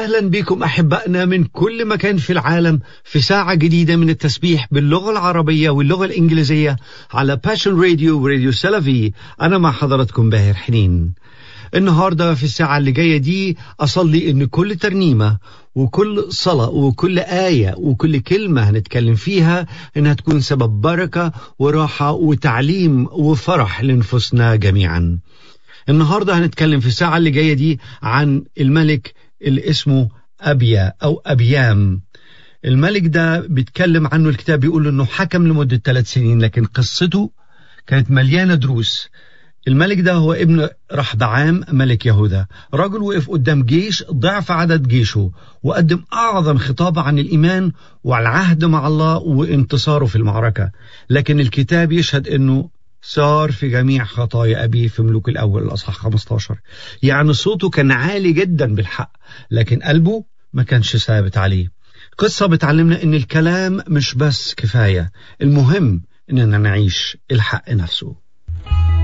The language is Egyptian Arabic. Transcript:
أهلا بكم أحبائنا من كل مكان في العالم في ساعة جديدة من التسبيح باللغة العربية واللغة الإنجليزية على باشن راديو وراديو سلفي أنا مع حضراتكم باهر حنين النهاردة في الساعة اللي جاية دي أصلي إن كل ترنيمة وكل صلاة وكل آية وكل كلمة هنتكلم فيها إنها تكون سبب بركة وراحة وتعليم وفرح لنفوسنا جميعا النهاردة هنتكلم في الساعة اللي جاية دي عن الملك اللي اسمه أبيا أو أبيام الملك ده بيتكلم عنه الكتاب بيقول انه حكم لمدة ثلاث سنين لكن قصته كانت مليانة دروس الملك ده هو ابن رحبعام ملك يهوذا رجل وقف قدام جيش ضعف عدد جيشه وقدم أعظم خطاب عن الإيمان والعهد مع الله وانتصاره في المعركة لكن الكتاب يشهد أنه سار في جميع خطايا أبيه في ملوك الأول الأصحاح 15 يعني صوته كان عالي جدا بالحق لكن قلبه ما كانش ثابت عليه قصة بتعلمنا إن الكلام مش بس كفاية المهم إننا نعيش الحق نفسه